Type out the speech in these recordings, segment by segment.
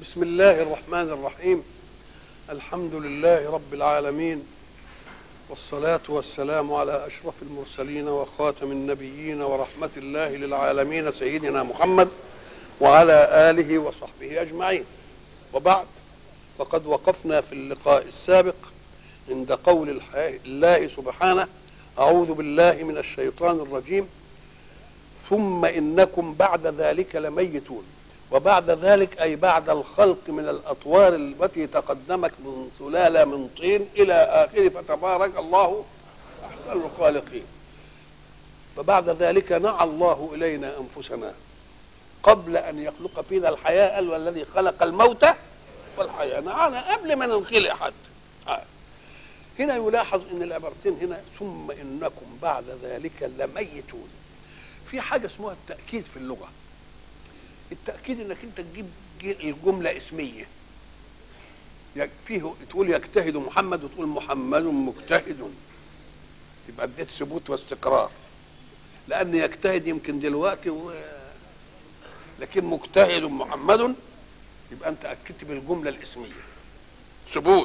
بسم الله الرحمن الرحيم الحمد لله رب العالمين والصلاة والسلام على أشرف المرسلين وخاتم النبيين ورحمة الله للعالمين سيدنا محمد وعلى آله وصحبه أجمعين وبعد فقد وقفنا في اللقاء السابق عند قول الح- الله سبحانه أعوذ بالله من الشيطان الرجيم ثم إنكم بعد ذلك لميتون وبعد ذلك أي بعد الخلق من الأطوار التي تقدمت من سلالة من طين إلى آخره فتبارك الله أحسن الخالقين فبعد ذلك نعى الله إلينا أنفسنا قبل أن يخلق فينا الحياة قال والذي خلق الموت والحياة نعانا قبل ما ننخلق حد آه. هنا يلاحظ ان العبارتين هنا ثم انكم بعد ذلك لميتون في حاجه اسمها التاكيد في اللغه التاكيد انك انت تجيب ج- الجمله اسميه يك- فيه تقول يجتهد محمد وتقول محمد مجتهد يبقى اديت ثبوت واستقرار لان يجتهد يمكن دلوقتي و... لكن مجتهد محمد يبقى انت اكدت بالجمله الاسميه ثبوت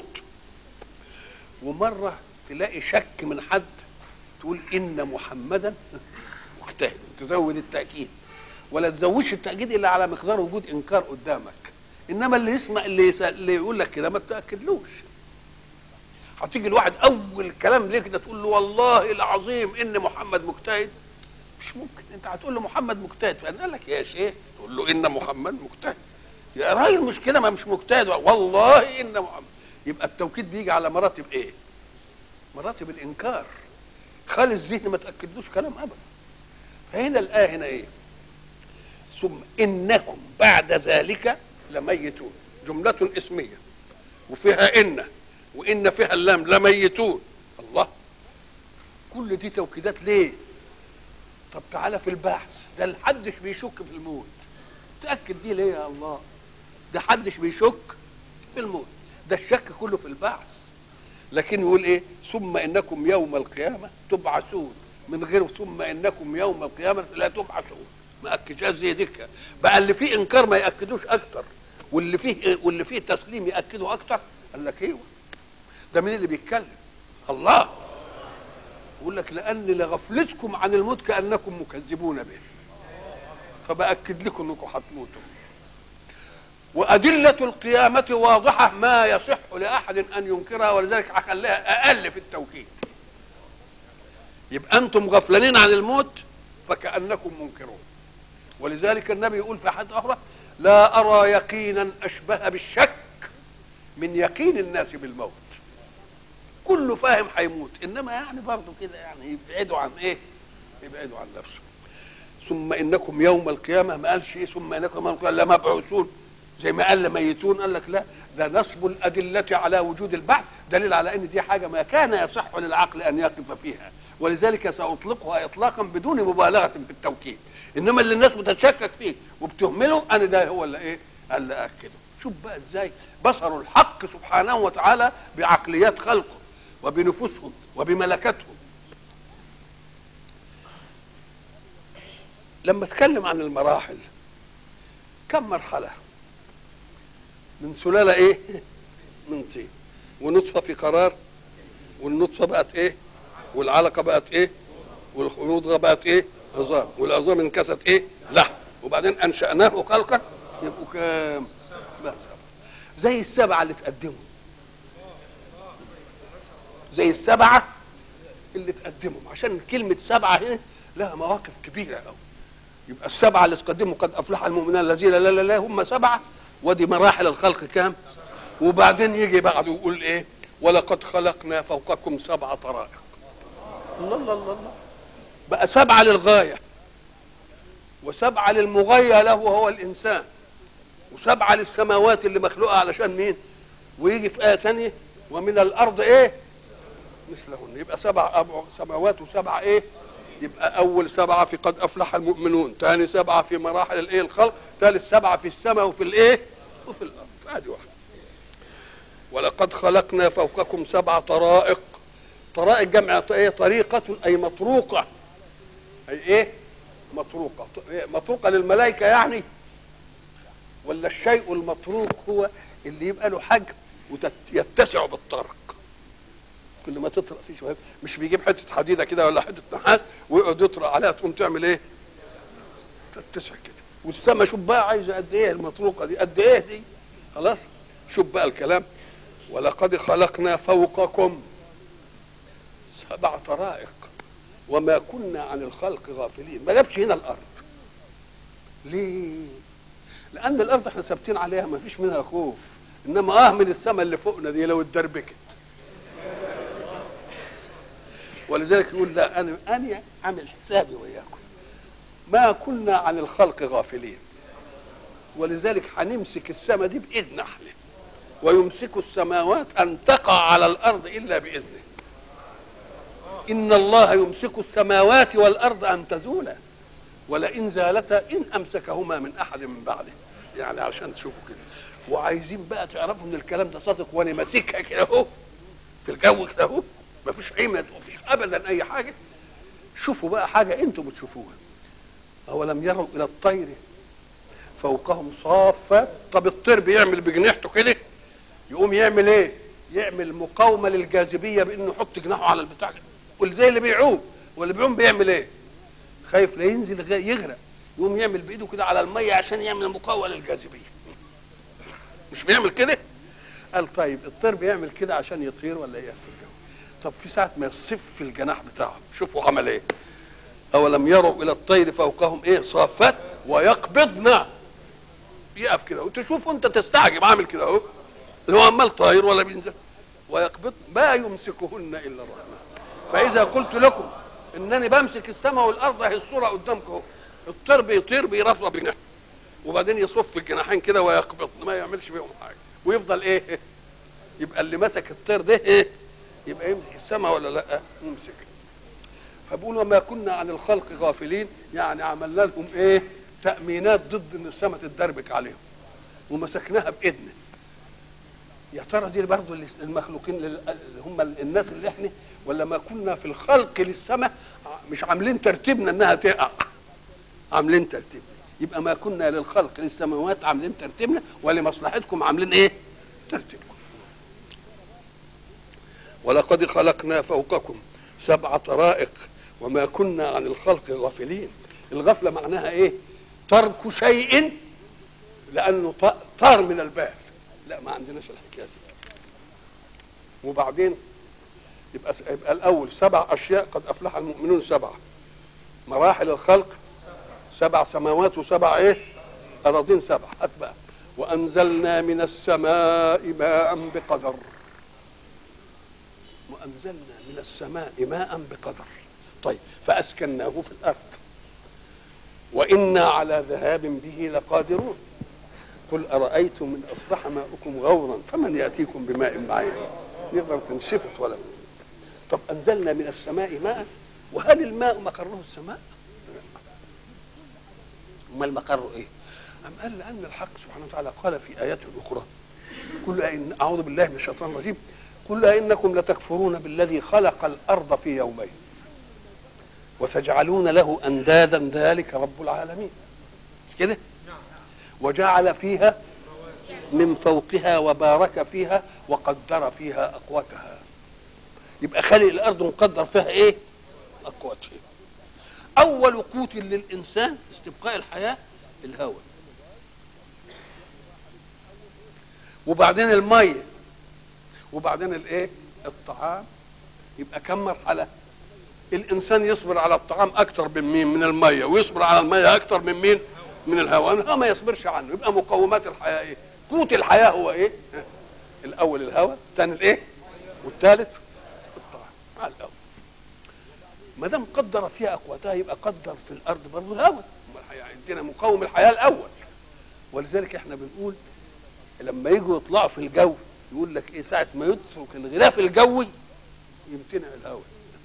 ومره تلاقي شك من حد تقول ان محمدا مجتهد تزود التاكيد ولا تزودش التاكيد الا على مقدار وجود انكار قدامك انما اللي يسمع اللي يسأل اللي يقول لك كده ما تاكدلوش هتيجي الواحد اول كلام ليه كده تقول له والله العظيم ان محمد مجتهد مش ممكن انت هتقول له محمد مجتهد فانا قال لك يا شيخ تقول له ان محمد مجتهد يا راجل مش كده ما مش مجتهد والله ان محمد يبقى التوكيد بيجي على مراتب ايه مراتب الانكار خالي الذهن ما تاكدلوش كلام ابدا فهنا الايه هنا ايه ثم انكم بعد ذلك لميتون جمله اسميه وفيها ان وان فيها اللام لميتون الله كل دي توكيدات ليه طب تعالى في البحث ده محدش بيشك في الموت تاكد دي ليه يا الله ده حدش بيشك في الموت ده الشك كله في البعث لكن يقول ايه ثم انكم يوم القيامه تبعثون من غير ثم انكم يوم القيامه لا تبعثون ما اكدش زي ديك بقى اللي فيه انكار ما ياكدوش اكتر واللي فيه واللي فيه تسليم ياكدوا اكتر قال لك ايوه ده مين اللي بيتكلم الله يقول لك لان لغفلتكم عن الموت كانكم مكذبون به فباكد لكم انكم هتموتوا وأدلة القيامة واضحة ما يصح لأحد أن ينكرها ولذلك هخليها أقل في التوكيد يبقى أنتم غفلانين عن الموت فكأنكم منكرون ولذلك النبي يقول في حد أخرى لا أرى يقينا أشبه بالشك من يقين الناس بالموت كله فاهم هيموت إنما يعني برضه كده يعني يبعدوا عن إيه يبعدوا عن نفسه ثم إنكم يوم القيامة ما قالش إيه ثم إنكم يوم القيامة لمبعوثون زي ما قال ميتون قال لك لا ده نصب الأدلة على وجود البعث دليل على أن دي حاجة ما كان يصح للعقل أن يقف فيها ولذلك سأطلقها إطلاقا بدون مبالغة في التوكيد إنما اللي الناس بتتشكك فيه وبتهمله أنا ده هو اللي إيه اللي أكده شوف بقى إزاي بصروا الحق سبحانه وتعالى بعقليات خلقه وبنفوسهم وبملكتهم لما اتكلم عن المراحل كم مرحله من سلاله ايه من طين ونطفه في قرار والنطفه بقت ايه والعلقه بقت ايه والمضغه بقت ايه عظام والعظام انكست ايه لحم وبعدين انشاناه خلقا يبقوا كام بس زي السبعه اللي تقدموا زي السبعه اللي تقدموا عشان كلمه سبعه هنا لها مواقف كبيره قوي يبقى السبعه اللي تقدموا قد افلح المؤمنون الذين لا لا لا هم سبعه ودي مراحل الخلق كام وبعدين يجي بعده يقول ايه ولقد خلقنا فوقكم سبع طرائق الله الله الله الله بقى سبعه للغايه وسبعه للمغاية له وهو الانسان وسبعه للسماوات اللي مخلوقه علشان مين ويجي في ايه ثانيه ومن الارض ايه مثلهن يبقى سبع أبع- سماوات وسبعه ايه يبقى اول سبعه في قد افلح المؤمنون ثاني سبعه في مراحل الايه الخلق ثالث سبعه في السماء وفي الايه وفي الارض ادي واحده ولقد خلقنا فوقكم سبع طرائق طرائق جمع ايه طريقه اي مطروقه اي ايه مطروقه ط- إيه؟ مطروقه للملائكه يعني ولا الشيء المطروق هو اللي يبقى له حجم ويتسع بالطرق كل ما تطرق فيه شويه مش بيجيب حته حديده كده ولا حته نحاس ويقعد يطرق عليها تقوم تعمل ايه؟ تتسع كده والسما شوف بقى عايزه قد ايه المطروقه دي قد ايه دي خلاص شوف بقى الكلام ولقد خلقنا فوقكم سبع طرائق وما كنا عن الخلق غافلين ما جابش هنا الارض ليه لان الارض احنا ثابتين عليها ما فيش منها خوف انما اه من السماء اللي فوقنا دي لو اتدربكت ولذلك يقول لا انا انا عامل حسابي وياكم ما كنا عن الخلق غافلين ولذلك هنمسك السماء دي باذن احنا ويمسك السماوات ان تقع على الارض الا باذنه ان الله يمسك السماوات والارض ان تزولا ولئن زالتا ان امسكهما من احد من بعده يعني عشان تشوفوا كده وعايزين بقى تعرفوا ان الكلام ده صادق وانا ماسكها كده اهو في الجو كده اهو ما فيش عيمه ما فيش ابدا اي حاجه شوفوا بقى حاجه انتم بتشوفوها اولم يروا الى الطير فوقهم صافات طب الطير بيعمل بجناحته كده يقوم يعمل ايه يعمل مقاومه للجاذبيه بانه يحط جناحه على البتاع زي اللي بيعوم واللي بيعوم بيعمل ايه خايف لا ينزل يغرق يقوم يعمل بايده كده على الميه عشان يعمل مقاومه للجاذبيه مش بيعمل كده قال طيب الطير بيعمل كده عشان يطير ولا ايه في الجو طب في ساعه ما يصف الجناح بتاعه شوفوا عمل ايه اولم يروا الى الطير فوقهم ايه صافات ويقبضن يقف كده وتشوف انت تستعجب عامل كده اهو اللي هو عمال طاير ولا بينزل ويقبض ما يمسكهن الا الرحمن فاذا قلت لكم انني بمسك السماء والارض اهي الصوره قدامكم اهو الطير بيطير بيرفرف بجناحه وبعدين يصف الجناحين كده ويقبض ما يعملش بيهم حاجه ويفضل ايه يبقى اللي مسك الطير ده ايه يبقى يمسك السماء ولا لا يمسك فبقول وما كنا عن الخلق غافلين يعني عملنا لهم ايه تامينات ضد ان السماء تتدربك عليهم ومسكناها باذنه يا ترى دي برضه المخلوقين اللي هم الناس اللي احنا ولا ما كنا في الخلق للسماء مش عاملين ترتيبنا انها تقع عاملين ترتيب يبقى ما كنا للخلق للسماوات عاملين ترتيبنا ولمصلحتكم عاملين ايه ترتيبكم ولقد خلقنا فوقكم سبع طرائق وما كنا عن الخلق غافلين الغفله معناها ايه ترك شيء لانه طار من البال لا ما عندناش الحكايه دي وبعدين يبقى يبقى الاول سبع اشياء قد افلح المؤمنون سبعه مراحل الخلق سبع سماوات وسبع ايه اراضين سبع هات بقى وانزلنا من السماء ماء بقدر وانزلنا من السماء ماء بقدر طيب فاسكناه في الارض وانا على ذهاب به لقادرون قل ارايتم ان اصبح ماؤكم غورا فمن ياتيكم بماء معين يقدر تنشفت ولا طب انزلنا من السماء ماء وهل الماء مقره السماء امال مقره ايه ام قال لان الحق سبحانه وتعالى قال في ايات اخرى قل إن اعوذ بالله من الشيطان الرجيم قل انكم لتكفرون بالذي خلق الارض في يومين وتجعلون له اندادا ذلك رب العالمين مش كده وجعل فيها من فوقها وبارك فيها وقدر فيها اقواتها يبقى خلق الارض مقدر فيها ايه اقواتها اول قوت للانسان استبقاء الحياه الهواء وبعدين الميه وبعدين الايه الطعام يبقى كم مرحله الانسان يصبر على الطعام اكتر من مين من الميه ويصبر على الميه اكتر من مين من الهواء الهواء ما يصبرش عنه يبقى مقومات الحياه ايه قوت الحياه هو ايه الاول الهواء الثاني الايه والثالث الطعام على الاول ما دام قدر فيها اقواتها يبقى قدر في الارض برضه الهواء عندنا مقوم الحياه الاول ولذلك احنا بنقول لما يجوا يطلعوا في الجو يقول لك ايه ساعه ما يترك الغلاف الجوي يمتنع الهواء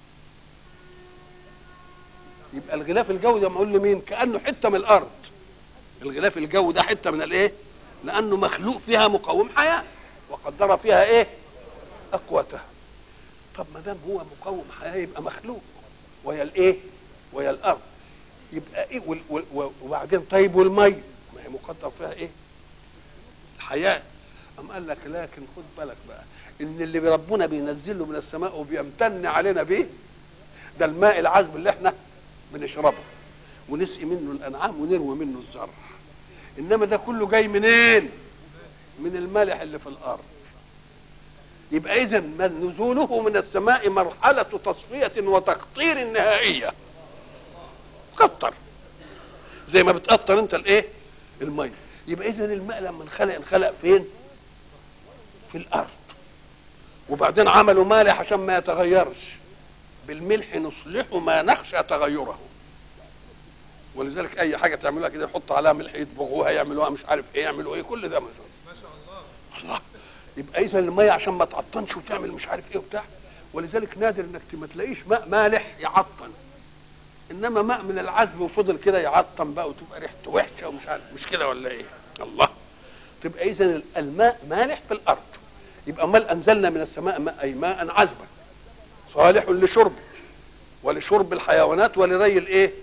يبقى الغلاف الجوي ده معقول لمين كانه حته من الارض الغلاف الجوي ده حته من الايه لانه مخلوق فيها مقوم حياه وقدر فيها ايه اقواتها طب ما دام هو مقوم حياه يبقى مخلوق وهي الايه وهي الارض يبقى ايه وال وال وبعدين طيب والمي ما هي مقدر فيها ايه حياه أم قال لك لكن خد بالك بقى ان اللي ربنا بينزله من السماء وبيمتن علينا بيه ده الماء العذب اللي احنا بنشربه ونسقي منه الانعام ونروي منه الزرع انما ده كله جاي منين من الملح اللي في الارض يبقى اذا نزوله من السماء مرحله تصفيه وتقطير نهائيه قطر زي ما بتقطر انت الايه الميه يبقى اذا الماء لما انخلق انخلق فين في الارض وبعدين عملوا مالح عشان ما يتغيرش بالملح نصلح ما نخشى تغيره ولذلك اي حاجه تعملوها كده يحطوا عليها ملح يطبخوها يعملوها مش عارف ايه يعملوا ايه كل ده مثلا ما شاء الله الله يبقى اذا الميه عشان ما تعطنش وتعمل مش عارف ايه وبتاع ولذلك نادر انك ما تلاقيش ماء مالح يعطن انما ماء من العذب وفضل كده يعطن بقى وتبقى ريحته وحشه ومش عارف مش كده ولا ايه الله تبقى اذا الماء مالح في الارض يبقى امال انزلنا من السماء ماء اي ماء عذبا صالح لشرب ولشرب الحيوانات ولري الايه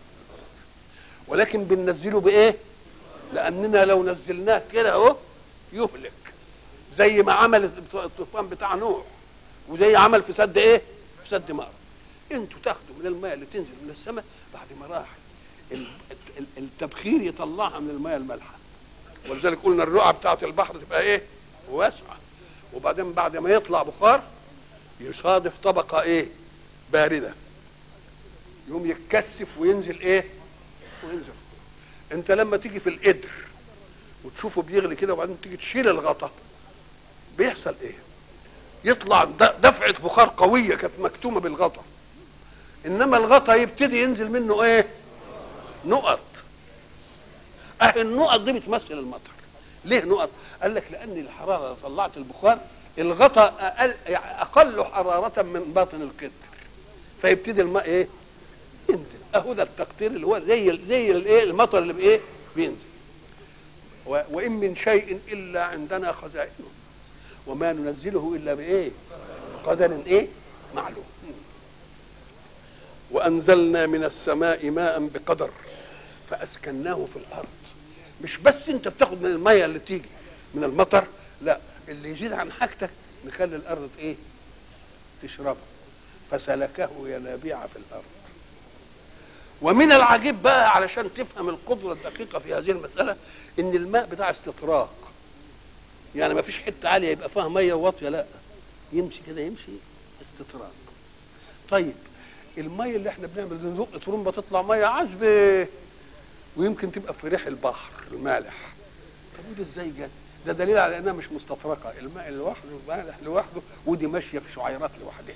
ولكن بننزله بايه لاننا لو نزلناه كده اهو يهلك زي ما عمل الطوفان بتاع نوح وزي عمل في سد ايه في سد مأرب انتوا تاخدوا من الماء اللي تنزل من السماء بعد مراحل التبخير يطلعها من الماء المالحه ولذلك قلنا الرقعه بتاعت البحر تبقى ايه واسعه وبعدين بعد ما يطلع بخار يصادف طبقه ايه بارده يقوم يتكثف وينزل ايه وينزل انت لما تيجي في القدر وتشوفه بيغلي كده وبعدين تيجي تشيل الغطا بيحصل ايه يطلع دفعه بخار قويه كانت مكتومه بالغطا انما الغطا يبتدي ينزل منه ايه نقط اه النقط دي بتمثل المطر ليه نقط قال لك لان الحراره اللي طلعت البخار الغطا اقل اقل حراره من باطن القدر فيبتدي الماء ايه ينزل اهو ده التقطير اللي هو زي زي الايه المطر اللي بايه بينزل وان من شيء الا عندنا خزائنه وما ننزله الا بايه قدر ايه معلوم وانزلنا من السماء ماء بقدر فاسكناه في الارض مش بس انت بتاخد من الميه اللي تيجي من المطر لا اللي يزيد عن حاجتك نخلي الارض ايه تشربه فسلكه ينابيع في الارض ومن العجيب بقى علشان تفهم القدره الدقيقه في هذه المساله ان الماء بتاع استطراق يعني ما فيش حته عاليه يبقى فيها ميه واطيه لا يمشي كده يمشي استطراق طيب الميه اللي احنا بنعمل ندق ترمبه تطلع ميه عذبه ويمكن تبقى في ريح البحر المالح طب وده ازاي جت ده دليل على انها مش مستطرقه الماء لوحده مالح لوحده ودي ماشيه في شعيرات لوحدها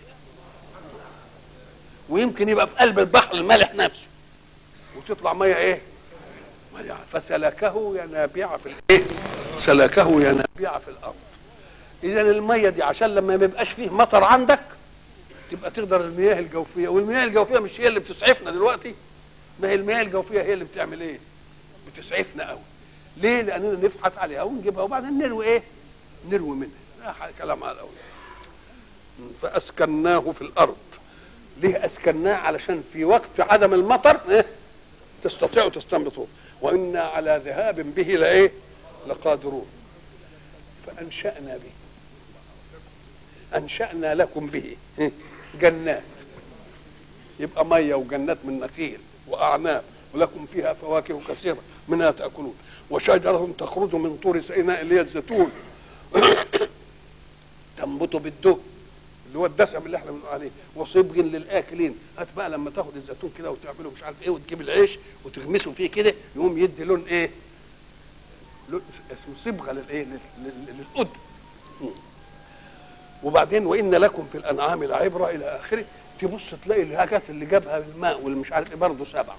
ويمكن يبقى في قلب البحر المالح نفسه وتطلع ميه ايه ميه فسلكه ينابيع في الايه سلكه ينابيع في الارض اذا الميه دي عشان لما ما يبقاش فيه مطر عندك تبقى تقدر المياه الجوفيه والمياه الجوفيه مش هي اللي بتسعفنا دلوقتي ما هي المياه الجوفيه هي اللي بتعمل ايه بتسعفنا قوي ليه لاننا نفحت عليها ونجيبها وبعدين نروي ايه نروي منها لا كلام على الاول فاسكناه في الارض ليه اسكناه علشان في وقت عدم المطر إيه؟ تستطيعوا تستنبطوه وانا على ذهاب به لايه لقادرون فانشانا به انشانا لكم به إيه؟ جنات يبقى ميه وجنات من نخيل واعناب ولكم فيها فواكه كثيره منها تاكلون وشجره تخرج من طور سيناء اللي هي الزيتون تنبت بالدهن اللي هو الدسم اللي احنا بنقول عليه وصبغ للاكلين هات بقى لما تاخد الزيتون كده وتعمله مش عارف ايه وتجيب العيش وتغمسه فيه كده يقوم يدي لون ايه؟ لون اسمه صبغه للايه؟ للقد وبعدين وان لكم في الانعام لعبره الى اخره تبص تلاقي الحاجات اللي جابها الماء واللي مش عارف ايه برضه سبعه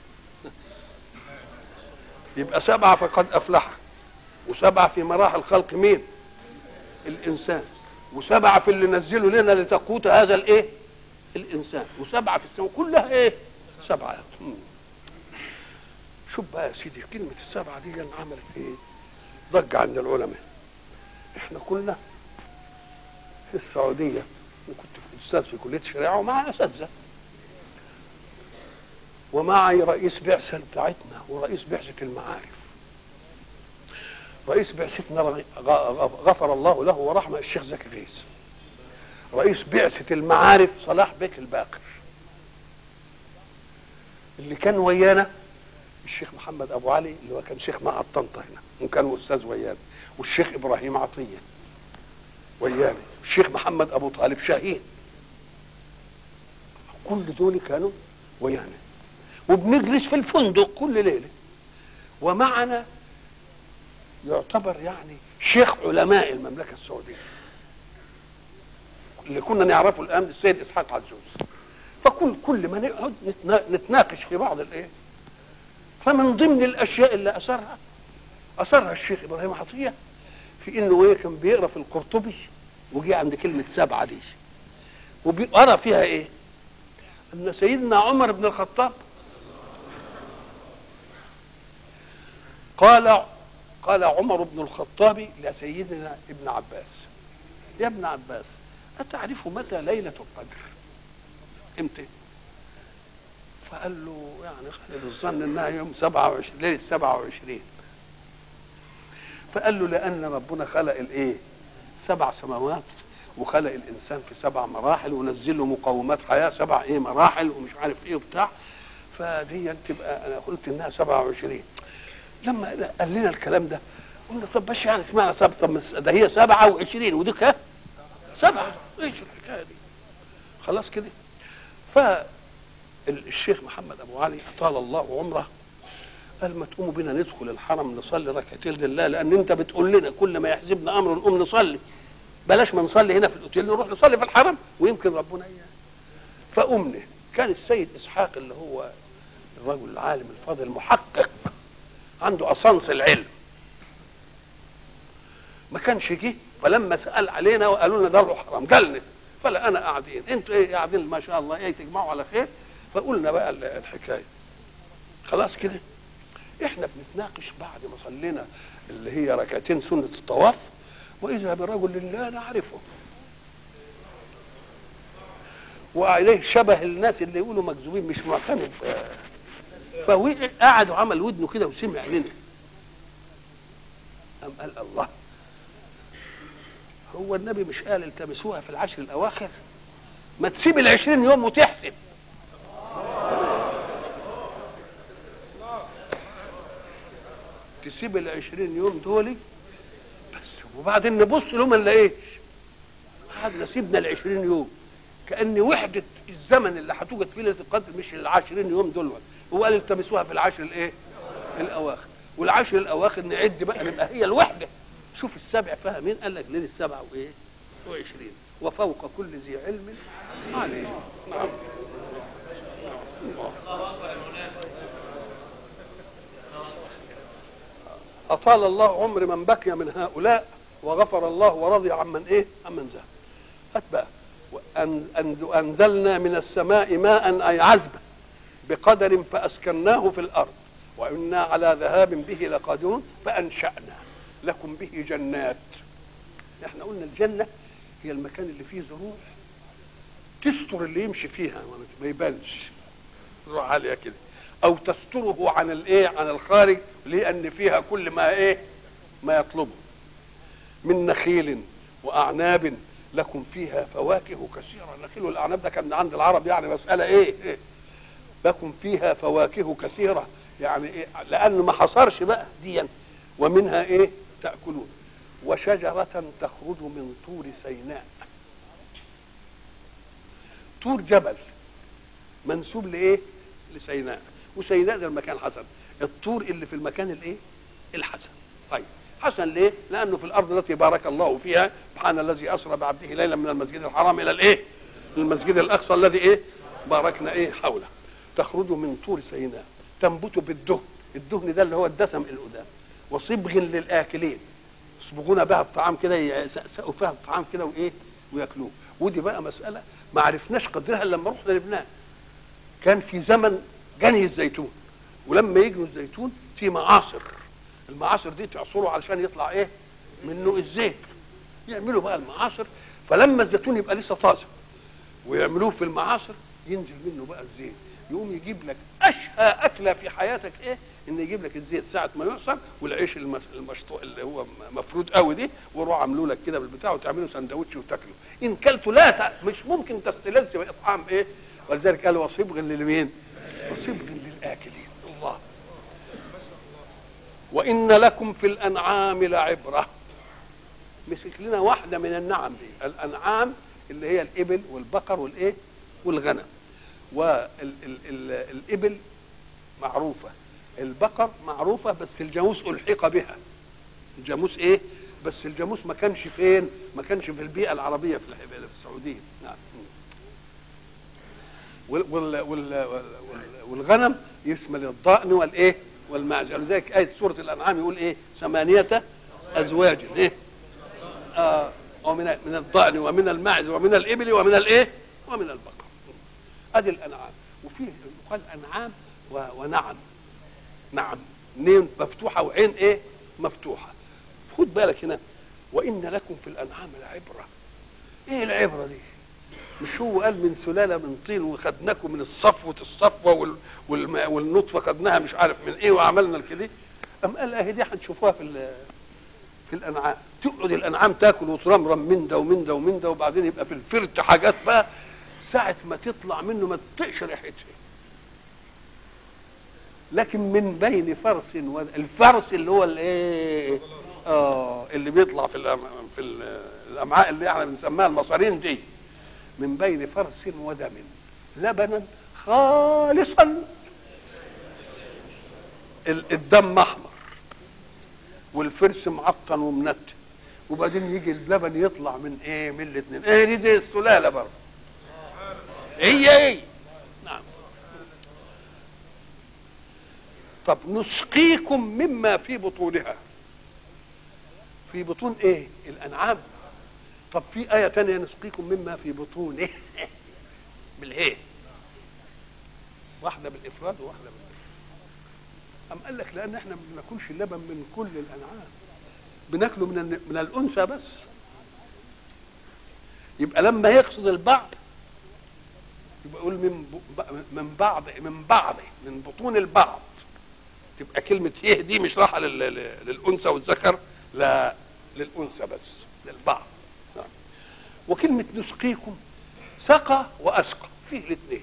يبقى سبعه فقد افلح وسبعه في مراحل خلق مين؟ الانسان وسبعه في اللي نزلوا لنا لتقوت هذا الايه؟ الانسان وسبعه في السماء كلها ايه؟ سبعه شوف بقى يا سيدي كلمه السبعه دي عملت ايه؟ ضج عند العلماء احنا كنا في السعوديه وكنت استاذ في كليه الشريعه ومع اساتذه ومعي رئيس بعثه بتاعتنا ورئيس بعثه المعارف رئيس بعثتنا رغ- غ- غفر الله له ورحمه الشيخ زكي غيث رئيس بعثه المعارف صلاح بك الباقر اللي كان ويانا الشيخ محمد ابو علي اللي هو كان شيخ معهد طنطا هنا وكان استاذ ويانا والشيخ ابراهيم عطيه ويانا الشيخ محمد ابو طالب شاهين كل دول كانوا ويانا وبنجلس في الفندق كل ليله ومعنا يعتبر يعني شيخ علماء المملكه السعوديه اللي كنا نعرفه الان السيد اسحاق عزوز فكل كل ما نقعد نتنا- نتناقش في بعض الايه فمن ضمن الاشياء اللي اثرها اثرها الشيخ ابراهيم عطيه في انه ايه كان بيقرا في القرطبي وجي عند كلمه سبعه دي وبيقرا فيها ايه؟ ان سيدنا عمر بن الخطاب قال قال عمر بن الخطاب لسيدنا ابن عباس يا ابن عباس أتعرف متى ليلة القدر؟ امتى؟ فقال له يعني خالد الظن انها يوم 27 ليله 27 فقال له لان ربنا خلق الايه؟ سبع سماوات وخلق الانسان في سبع مراحل ونزل له مقومات حياه سبع ايه مراحل ومش عارف ايه وبتاع فدي تبقى انا قلت انها 27 لما قال لنا الكلام ده قلنا طب باش يعني اسمعنا طب طب ده هي 27 وديك ها سبعه ايش الحكايه دي؟ خلاص كده فالشيخ محمد ابو علي اطال الله عمره قال ما تقوموا بينا ندخل الحرم نصلي ركعتين لله لان انت بتقول لنا كل ما يحزبنا امر نقوم نصلي بلاش ما نصلي هنا في الاوتيل نروح نصلي في الحرم ويمكن ربنا اياه فقمنا كان السيد اسحاق اللي هو الرجل العالم الفاضل المحقق عنده اصنص العلم ما كانش جه فلما سال علينا وقالوا لنا ده حرام قالنا فلا انا قاعدين انتوا ايه قاعدين ما شاء الله ايه تجمعوا على خير فقلنا بقى ال- الحكايه خلاص كده احنا بنتناقش بعد ما صلينا اللي هي ركعتين سنه الطواف واذا برجل لا نعرفه وعليه شبه الناس اللي يقولوا مكذوبين مش معتمد فوقع قعد وعمل ودنه كده وسمع لنا قام قال الله هو النبي مش قال التمسوها في العشر الاواخر ما تسيب العشرين يوم وتحسب تسيب العشرين يوم دولي بس وبعدين نبص له ما نلاقيش قعدنا سيبنا العشرين يوم كأن وحدة الزمن اللي هتوجد فيه ليلة القدر مش العشرين يوم دول هو قال التمسوها في العشر الايه؟ الأواخر والعشر الأواخر نعد بقى نبقى هي الوحدة شوف السبع فيها مين قال لك ليلة السبعة وإيه؟ وعشرين وفوق كل ذي علم عليم نعم أطال الله عمر من بقي من هؤلاء وغفر الله ورضي عمن إيه؟ عمن ذهب هات بقى وأن- أن- أنزلنا من السماء ماء أي عذبا بقدر فأسكناه في الأرض وإنا على ذهاب به لقادرون فأنشأنا لكم به جنات احنا قلنا الجنة هي المكان اللي فيه زروع تستر اللي يمشي فيها ما يبانش زروع عالية كده أو تستره عن الإيه عن الخارج لأن فيها كل ما إيه ما يطلبه من نخيل وأعناب لكم فيها فواكه كثيرة النخيل والأعناب ده كان من عند العرب يعني مسألة إيه, إيه لكم فيها فواكه كثيرة يعني إيه لأنه ما حصرش بقى ديا ومنها إيه تأكلون وشجرة تخرج من طور سيناء طور جبل منسوب لإيه لسيناء وسيناء ده المكان حسن الطور اللي في المكان الإيه الحسن طيب حسن ليه لأنه في الأرض التي بارك الله فيها سبحان الذي أسرى بعبده ليلا من المسجد الحرام إلى الإيه المسجد الأقصى الذي إيه باركنا إيه حوله تخرج من طور سيناء تنبت بالدهن الدهن ده اللي هو الدسم القدام وصبغ للآكلين يصبغون بها الطعام كده يسقوا فيها الطعام كده وايه وياكلوه ودي بقى مساله ما عرفناش قدرها إلا لما رحنا لبنان كان في زمن جني الزيتون ولما يجنوا الزيتون في معاصر المعاصر دي تعصروا علشان يطلع ايه منه الزيت يعملوا بقى المعاصر فلما الزيتون يبقى لسه طازه ويعملوه في المعاصر ينزل منه بقى الزيت يقوم يجيب لك اشهى اكله في حياتك ايه ان يجيب لك الزيت ساعه ما يعصر والعيش المس- المشطوع اللي هو مفروض قوي دي ويروح عامله لك كده بالبتاع وتعمله سندوتش وتاكله ان كلته لا تع... مش ممكن تستلذ باطعام ايه ولذلك قال وصبغ للمين وصبغ للاكلين الله وان لكم في الانعام لعبره مسك لنا واحده من النعم دي الانعام اللي هي الابل والبقر والايه والغنم والابل معروفه البقر معروفه بس الجاموس الحق بها الجاموس ايه بس الجاموس ما كانش فين ما كانش في البيئه العربيه في الح- في السعوديه نعم وال وال وال وال والغنم يشمل الضأن والايه والمعز ولذلك آية سورة الأنعام يقول إيه ثمانية أزواج إيه آه ومن من الضأن ومن المعز ومن الإبل ومن الإيه ومن البقر أدي الأنعام وفيه يقال أنعام و- ونعم نعم نين مفتوحة وعين إيه مفتوحة خد بالك هنا وإن لكم في الأنعام لعبرة إيه العبرة دي مش هو قال من سلاله من طين وخدناكم من الصفوه الصفوه وال والم- والنطفه خدناها مش عارف من ايه وعملنا الكده ام قال اهي دي هتشوفوها في ال- في الانعام تقعد الانعام تاكل وترمرم من ده ومن ده ومن ده وبعدين يبقى في الفرد حاجات بقى ساعه ما تطلع منه ما تطقش ريحتها لكن من بين فرس و... الفرس اللي هو الايه اه اللي بيطلع في الأم... في ال- الامعاء اللي احنا بنسميها المصارين دي من بين فرس ودم لبنا خالصا ال- الدم احمر والفرس معطن ومنتن وبعدين يجي اللبن يطلع من ايه من الاثنين ايه دي زي السلاله برضه هي ايه نعم طب نسقيكم مما في بطونها في بطون ايه الانعام طب في آية تانية نسقيكم مما في بطونه بالهي واحدة بالإفراد وواحدة بالإفراد أم قال لك لأن احنا ما بناكلش اللبن من كل الأنعام بناكله من الن- من الأنثى بس يبقى لما يقصد البعض يبقى يقول من ب- ب- من بعض من بعض من بطون البعض تبقى كلمة هيه دي مش رايحة لل- لل- للأنثى والذكر لا للأنثى بس للبعض نعم. وكلمة نسقيكم سقى وأسقى فيه الاثنين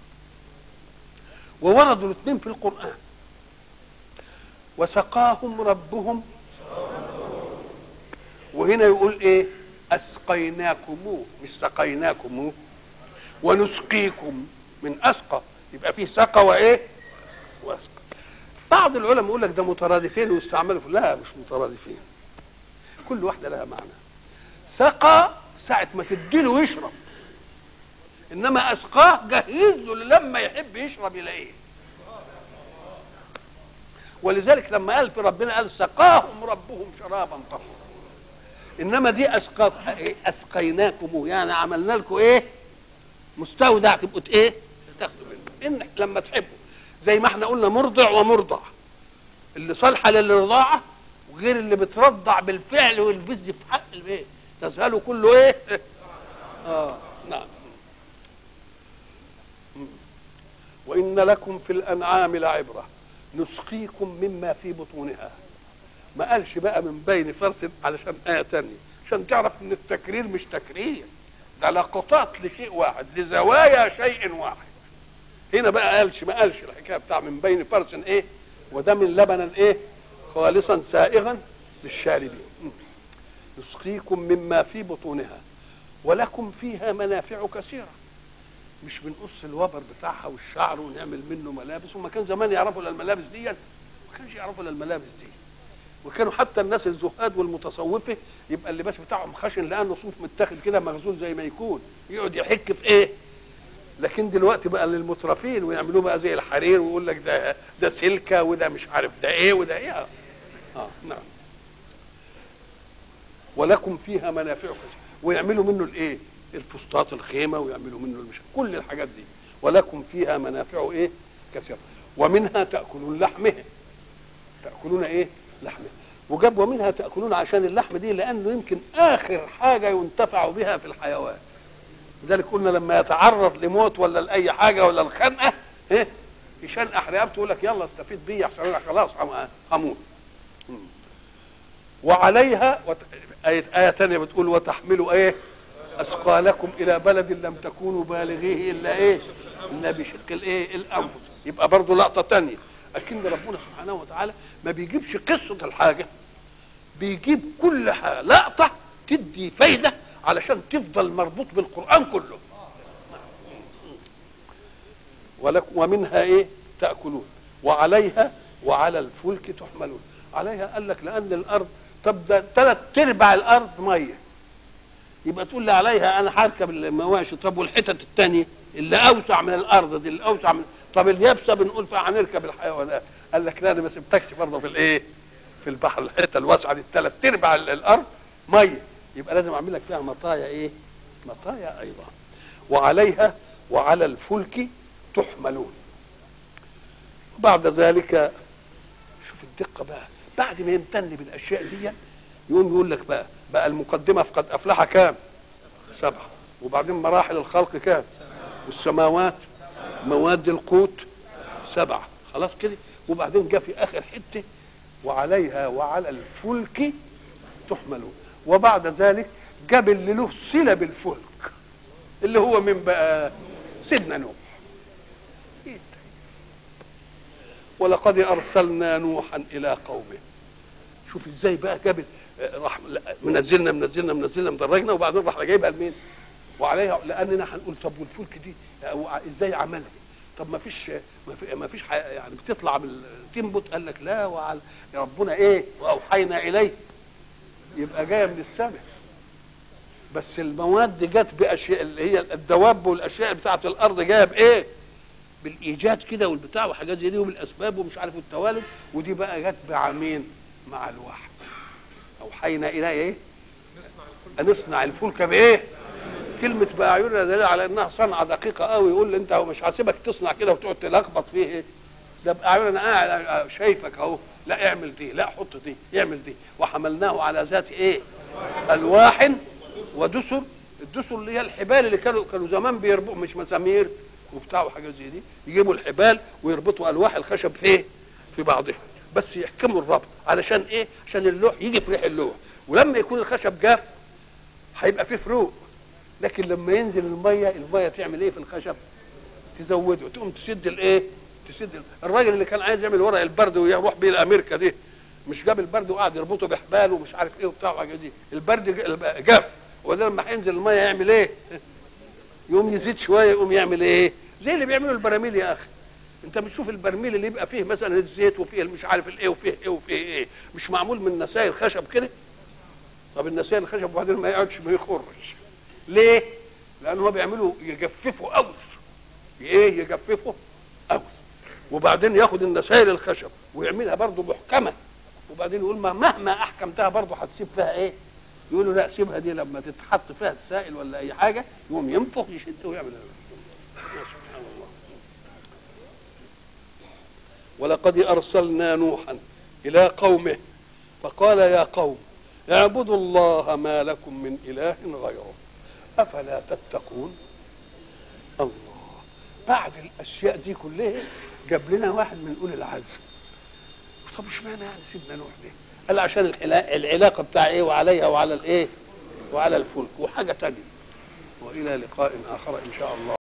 ووردوا الاثنين في القرآن وسقاهم ربهم وهنا يقول ايه اسقيناكموه مش سقيناكموه ونسقيكم من اسقى يبقى فيه سقى وايه واسقى بعض العلماء يقول لك ده مترادفين ويستعملوا في لا مش مترادفين كل واحده لها معنى سقى ساعة ما تديله يشرب انما اسقاه جهز له لما يحب يشرب يلاقيه ولذلك لما قال في ربنا قال سقاهم ربهم شرابا طهورا انما دي اسقى اسقيناكم يعني عملنا لكم ايه مستودع تبقوا ت- ايه تاخدوا منه ان لما تحبوا زي ما احنا قلنا مرضع ومرضع اللي صالحه للرضاعه وغير اللي بترضع بالفعل والبز في حق البيت تسهله كله ايه اه نعم مم. وان لكم في الانعام لعبره نسقيكم مما في بطونها ما قالش بقى من بين فرس علشان آية تانية عشان تعرف ان التكرير مش تكرير ده لقطات لشيء واحد لزوايا شيء واحد هنا بقى قالش ما قالش الحكايه بتاع من بين فرس ايه ودم لبنا ايه خالصا سائغا للشاربين م. نسقيكم مما في بطونها ولكم فيها منافع كثيره مش بنقص الوبر بتاعها والشعر ونعمل منه ملابس وما كان زمان يعرفوا لا الملابس دي ما كانش يعرفوا لا الملابس دي وكانوا حتى الناس الزهاد والمتصوفه يبقى اللباس بتاعهم خشن لانه صوف متاخد كده مغزول زي ما يكون يقعد يحك في ايه لكن دلوقتي بقى للمترفين ويعملوه بقى زي الحرير ويقول لك ده ده سلكه وده مش عارف ده ايه وده ايه اه نعم ولكم فيها منافع كثيرة ويعملوا منه الايه الفسطاط الخيمه ويعملوا منه المش... كل الحاجات دي ولكم فيها منافع ايه كثيره ومنها تاكلون لحمه تاكلون ايه لحمه وجاب ومنها تاكلون عشان اللحم دي لانه يمكن اخر حاجه ينتفع بها في الحيوان لذلك قلنا لما يتعرض لموت ولا لاي حاجه ولا الخنقه ايه يشنقح رقبته يقول لك يلا استفيد بيه عشان انا خلاص هم- هموت مم. وعليها وت... آية آية تانية بتقول وتحملوا ايه اثقالكم الى بلد لم تكونوا بالغيه الا ايه الا بشق الايه الانفس يبقى برضه لقطه تانية لكن ربنا سبحانه وتعالى ما بيجيبش قصه الحاجه بيجيب كل حاجة لقطه تدي فايده علشان تفضل مربوط بالقران كله ولكم ومنها ايه تاكلون وعليها وعلى الفلك تحملون عليها قال لك لان الارض طب ده ثلاث ارباع الارض ميه يبقى تقول لي عليها انا هركب المواشي طب والحتت الثانيه اللي اوسع من الارض دي اللي اوسع من طب اليابسه بنقول فيها هنركب الحيوانات قال لك لا انا ما سبتكش برضه في الايه في البحر الحته الواسعه دي الثلاث ارباع ال- الارض ميه يبقى لازم اعمل لك فيها مطايا ايه مطايا ايضا وعليها وعلى الفلك تحملون وبعد ذلك شوف الدقه بقى بعد ما يمتن بالاشياء دي يقوم يقول لك بقى بقى المقدمه في قد افلح كام سبعه وبعدين مراحل الخلق كام والسماوات مواد القوت سبعه خلاص كده وبعدين جاء في اخر حته وعليها وعلى الفلك تحملون وبعد ذلك جاب اللي له صله بالفلك اللي هو من بقى سيدنا نوح إيه ده؟ ولقد ارسلنا نوحا الى قومه شوف ازاي بقى جاب آه، راح لا، منزلنا منزلنا منزلنا مدرجنا وبعدين راح جايبها لمين؟ وعليها لاننا هنقول طب والفلك دي هو ازاي عملها؟ طب ما فيش ما في ما فيش ح- يعني بتطلع من تنبت قال لك لا وعلى ربنا ايه؟ واوحينا اليه يبقى جايه من السماء بس المواد جت باشياء اللي هي الدواب والاشياء بتاعت الارض جايه بايه؟ بالايجاد كده والبتاع وحاجات زي دي وبالاسباب ومش عارف التوالد ودي بقى جت مع مين؟ مع الوحي اوحينا اليه ايه؟ ان نصنع الفلك بايه؟ كلمة بأعيننا دليل على انها صنعة دقيقة قوي يقول لي انت هو مش هسيبك تصنع كده وتقعد تلخبط فيه ايه؟ ده بأعيننا قاعد شايفك اهو لا اعمل دي لا حط دي اعمل دي وحملناه على ذات ايه؟ الواح ودسر الدسر اللي هي الحبال اللي كانوا كانوا زمان بيربطوا مش مسامير وبتاع وحاجات زي دي يجيبوا الحبال ويربطوا الواح الخشب في ايه؟ في بعضها بس يحكموا الربط علشان ايه؟ عشان اللوح يجي في ريح اللوح ولما يكون الخشب جاف هيبقى فيه فروق لكن لما ينزل الميه الميه تعمل ايه في الخشب؟ تزوده تقوم تسد الايه؟ تسد ال- الراجل اللي كان عايز يعمل ورق البرد ويروح بيه لامريكا دي مش جاب البرد وقعد يربطه بحبال ومش عارف ايه وبتاع وحاجات دي البرد ج- جاف وده لما هينزل الميه يعمل ايه؟ يقوم يزيد شويه يقوم يعمل ايه؟ زي اللي بيعملوا البراميل يا اخي انت بتشوف البرميل اللي يبقى فيه مثلا الزيت وفيه مش عارف الايه وفيه ايه وفيه ايه مش معمول من نسائل خشب كده طب النسائل الخشب وبعدين ما يقعدش ما يخرش ليه؟ لان هو بيعملوا يجففوا قوي ايه يجففوا قوي وبعدين ياخد النسائل الخشب ويعملها برضه محكمه وبعدين يقول ما مهما احكمتها برضه هتسيب فيها ايه؟ يقولوا لا سيبها دي لما تتحط فيها السائل ولا اي حاجه يقوم ينفخ يشد ويعمل سبحان الله ولقد ارسلنا نوحا الى قومه فقال يا قوم اعبدوا الله ما لكم من اله غيره افلا تتقون الله بعد الاشياء دي كلها جاب لنا واحد من اولي العزم طب اشمعنى يعني سيدنا نوح ليه؟ قال عشان الحلا- العلاقه بتاع ايه وعليها وعلى الايه؟ وعلى الفلك وحاجه تانية والى لقاء اخر ان شاء الله